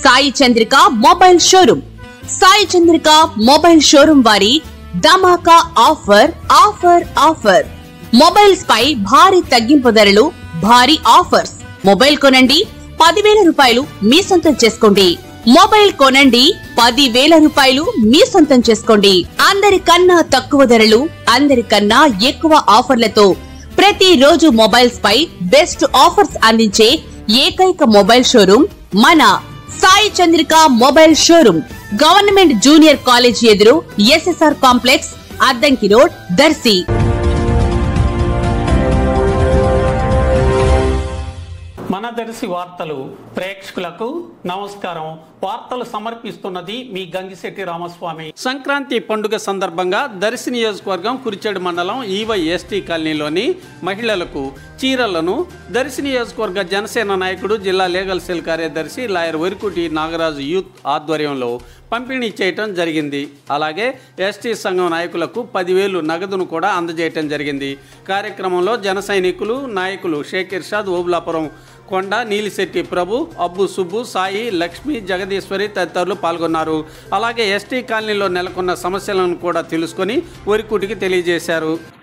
Sai Chandrika mobile showroom Sai Chandrika mobile showroom వారి ధమాకా offer offer offer mobiles పై భారీ తగ్గింపు ధరలు భారీ ఆఫర్స్ మొబైల్ కొనండి పదివేల రూపాయలు మీ సొంతం చేసుకోండి మొబైల్ కొనండి పదివేల రూపాయలు మీ సొంతం చేసుకోండి అందరికన్నా తక్కువ ధరలు అందరికన్నా ఎక్కువ ఆఫర్లతో ప్రతి రోజు మొబైల్స్ పై బెస్ట్ ఆఫర్స్ అందించే ఏకైక మొబైల్ షోరూమ్ మన Sai Chandrika mobile showroom government junior college ఎదురు SSR complex Addanki road Darsi మన దర్శి వార్తలు ప్రేక్షకులకు నమస్కారం వార్తలు సమర్పిస్తున్నది మీ గంగిశెట్టి రామస్వామి సంక్రాంతి పండుగ సందర్భంగా దర్శి నియోజకవర్గం కురిచేడు మండలం ఈవై ఎస్టీ కాలనీలోని మహిళలకు చీరలను దర్శి నియోజకవర్గ జనసేన నాయకుడు జిల్లా లీగల్ సెల్ కార్యదర్శి లాయర్ వరికుటి నాగరాజు యూత్ ఆధ్వర్యంలో పంపిణీ చేయటం జరిగింది అలాగే ఎస్టీ సంఘం నాయకులకు పదివేలు నగదును కూడా అందజేయటం జరిగింది కార్యక్రమంలో జన సైనికులు నాయకులు షేక్ ఇర్షాద్ ఓబులాపురం కొండ నీలిశెట్టి ప్రభు అబ్బు సుబ్బు సాయి లక్ష్మి జగదీశ్వరి తదితరులు పాల్గొన్నారు అలాగే ఎస్టీ కాలనీలో నెలకొన్న సమస్యలను కూడా తెలుసుకొని వరికుటికి తెలియజేశారు